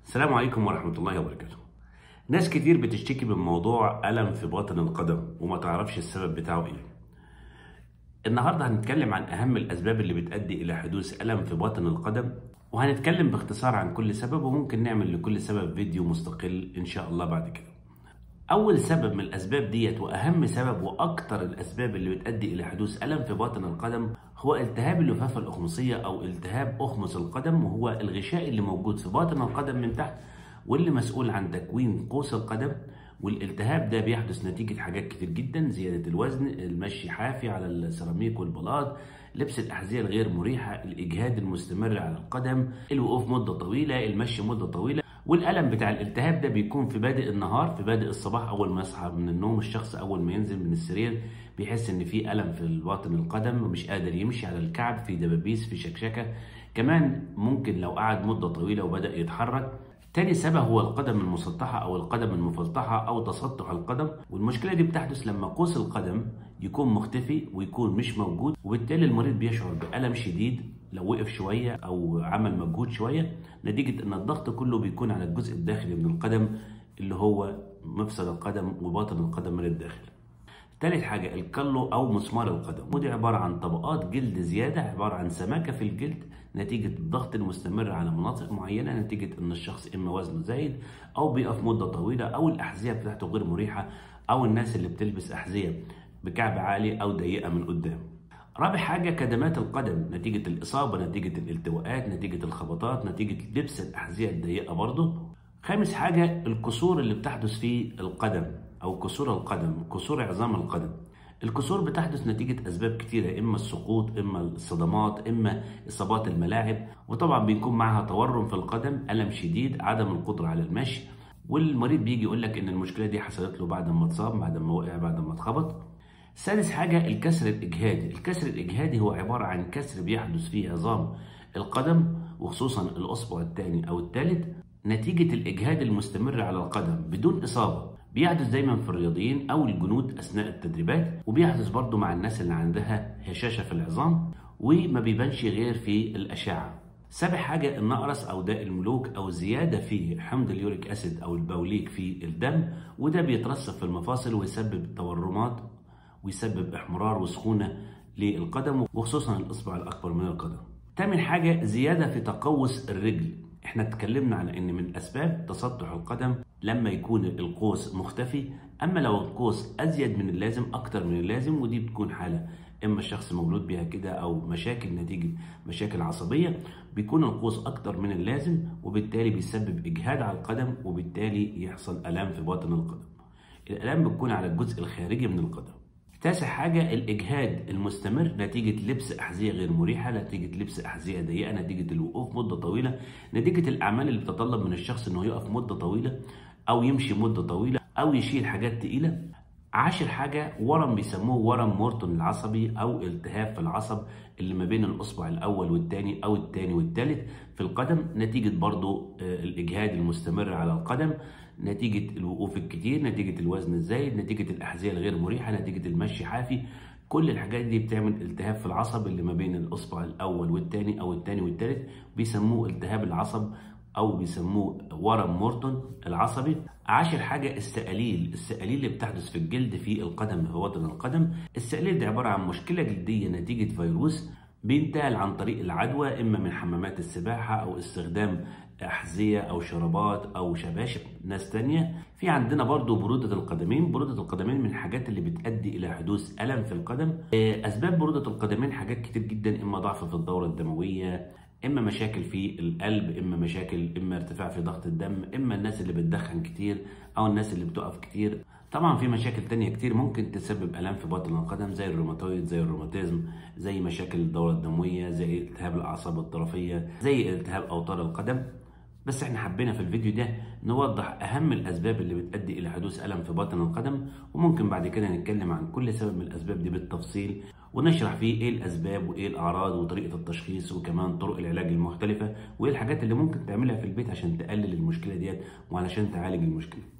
السلام عليكم ورحمة الله وبركاته. ناس كتير بتشتكي من موضوع ألم في باطن القدم وما تعرفش السبب بتاعه إيه. النهاردة هنتكلم عن أهم الأسباب اللي بتؤدي إلى حدوث ألم في باطن القدم وهنتكلم باختصار عن كل سبب وممكن نعمل لكل سبب فيديو مستقل إن شاء الله بعد كده. أول سبب من الأسباب ديت وأهم سبب وأكتر الأسباب اللي بتؤدي إلى حدوث ألم في باطن القدم هو التهاب اللفافة الأخمصية أو التهاب أخمص القدم وهو الغشاء اللي موجود في باطن القدم من تحت واللي مسؤول عن تكوين قوس القدم والالتهاب ده بيحدث نتيجة حاجات كتير جدا زيادة الوزن المشي حافي على السيراميك والبلاط لبس الأحذية الغير مريحة الإجهاد المستمر على القدم الوقوف مدة طويلة المشي مدة طويلة والألم بتاع الالتهاب ده بيكون في بادئ النهار في بادئ الصباح أول ما يصحى من النوم الشخص أول ما ينزل من السرير بيحس إن في ألم في باطن القدم ومش قادر يمشي على الكعب في دبابيس في شكشكة كمان ممكن لو قعد مدة طويلة وبدأ يتحرك تاني سبب هو القدم المسطحة أو القدم المفلطحة أو تسطح القدم والمشكلة دي بتحدث لما قوس القدم يكون مختفي ويكون مش موجود وبالتالي المريض بيشعر بألم شديد لو وقف شوية أو عمل مجهود شوية نتيجة إن الضغط كله بيكون على الجزء الداخلي من القدم اللي هو مفصل القدم وباطن القدم من الداخل. تالت حاجة الكلو أو مسمار القدم ودي عبارة عن طبقات جلد زيادة عبارة عن سماكة في الجلد نتيجة الضغط المستمر على مناطق معينة نتيجة إن الشخص إما وزنه زايد أو بيقف مدة طويلة أو الأحذية بتاعته غير مريحة أو الناس اللي بتلبس أحذية بكعب عالي أو ضيقة من قدام. رابع حاجة كدمات القدم نتيجة الإصابة نتيجة الالتواءات نتيجة الخبطات نتيجة لبس الأحذية الضيقة برضه خامس حاجة الكسور اللي بتحدث في القدم أو كسور القدم كسور عظام القدم الكسور بتحدث نتيجة أسباب كتيرة إما السقوط إما الصدمات إما إصابات الملاعب وطبعا بيكون معها تورم في القدم ألم شديد عدم القدرة على المشي والمريض بيجي يقول لك إن المشكلة دي حصلت له بعد ما اتصاب بعد ما وقع بعد ما اتخبط سادس حاجة الكسر الإجهادي الكسر الإجهادي هو عبارة عن كسر بيحدث في عظام القدم وخصوصا الأصبع الثاني أو الثالث نتيجة الإجهاد المستمر على القدم بدون إصابة بيحدث دايما في الرياضيين أو الجنود أثناء التدريبات وبيحدث برضو مع الناس اللي عندها هشاشة في العظام وما بيبانش غير في الأشعة سابع حاجة النقرس أو داء الملوك أو زيادة في حمض اليوريك أسيد أو البوليك في الدم وده بيترسب في المفاصل ويسبب تورمات ويسبب احمرار وسخونه للقدم وخصوصا الاصبع الاكبر من القدم. تامن حاجه زياده في تقوس الرجل، احنا اتكلمنا على ان من اسباب تسطح القدم لما يكون القوس مختفي، اما لو القوس ازيد من اللازم اكتر من اللازم ودي بتكون حاله اما الشخص مولود بيها كده او مشاكل نتيجه مشاكل عصبيه بيكون القوس اكتر من اللازم وبالتالي بيسبب اجهاد على القدم وبالتالي يحصل الام في باطن القدم. الالام بتكون على الجزء الخارجي من القدم. تاسع حاجة الإجهاد المستمر نتيجة لبس أحذية غير مريحة نتيجة لبس أحذية ضيقة نتيجة الوقوف مدة طويلة نتيجة الأعمال اللي بتتطلب من الشخص إنه يقف مدة طويلة أو يمشي مدة طويلة أو يشيل حاجات تقيلة عاشر حاجة ورم بيسموه ورم مورتون العصبي أو التهاب في العصب اللي ما بين الأصبع الأول والتاني أو التاني والتالت في القدم نتيجة برضو الإجهاد المستمر على القدم نتيجة الوقوف الكتير نتيجة الوزن الزايد نتيجة الأحذية الغير مريحة نتيجة المشي حافي كل الحاجات دي بتعمل التهاب في العصب اللي ما بين الأصبع الأول والتاني أو التاني والتالت بيسموه التهاب العصب أو بيسموه ورم مورتون العصبي عاشر حاجة السقاليل السقاليل اللي بتحدث في الجلد في القدم في باطن القدم السقاليل دي عبارة عن مشكلة جلدية نتيجة فيروس بينتقل عن طريق العدوى إما من حمامات السباحة أو استخدام أحذية أو شرابات أو شباشب ناس تانية في عندنا برضو برودة القدمين برودة القدمين من الحاجات اللي بتؤدي إلى حدوث ألم في القدم أسباب برودة القدمين حاجات كتير جدا إما ضعف في الدورة الدموية اما مشاكل في القلب اما مشاكل اما ارتفاع في ضغط الدم اما الناس اللي بتدخن كتير او الناس اللي بتقف كتير طبعا في مشاكل تانية كتير ممكن تسبب الام في باطن القدم زي الروماتويد زي الروماتيزم زي مشاكل الدوره الدمويه زي التهاب الاعصاب الطرفيه زي التهاب اوتار القدم بس احنا حبينا في الفيديو ده نوضح اهم الاسباب اللي بتؤدي الى حدوث الم في باطن القدم وممكن بعد كده نتكلم عن كل سبب من الاسباب دي بالتفصيل ونشرح فيه ايه الاسباب وايه الاعراض وطريقه التشخيص وكمان طرق العلاج المختلفه وايه الحاجات اللي ممكن تعملها في البيت عشان تقلل المشكله ديت وعلشان تعالج المشكله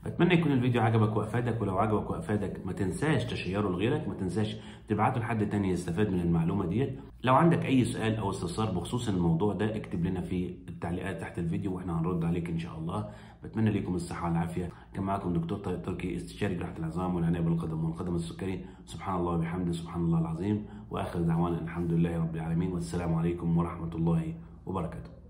اتمنى يكون الفيديو عجبك وافادك ولو عجبك وافادك ما تنساش تشيره لغيرك ما تنساش تبعته لحد تاني يستفاد من المعلومه ديت لو عندك اي سؤال او استفسار بخصوص الموضوع ده اكتب لنا في التعليقات تحت الفيديو واحنا هنرد عليك ان شاء الله بتمنى لكم الصحه والعافيه كان معكم دكتور طارق تركي استشاري جراحه العظام والعنايه بالقدم والقدم السكري سبحان الله وبحمده سبحان الله العظيم واخر دعوانا الحمد لله رب العالمين والسلام عليكم ورحمه الله وبركاته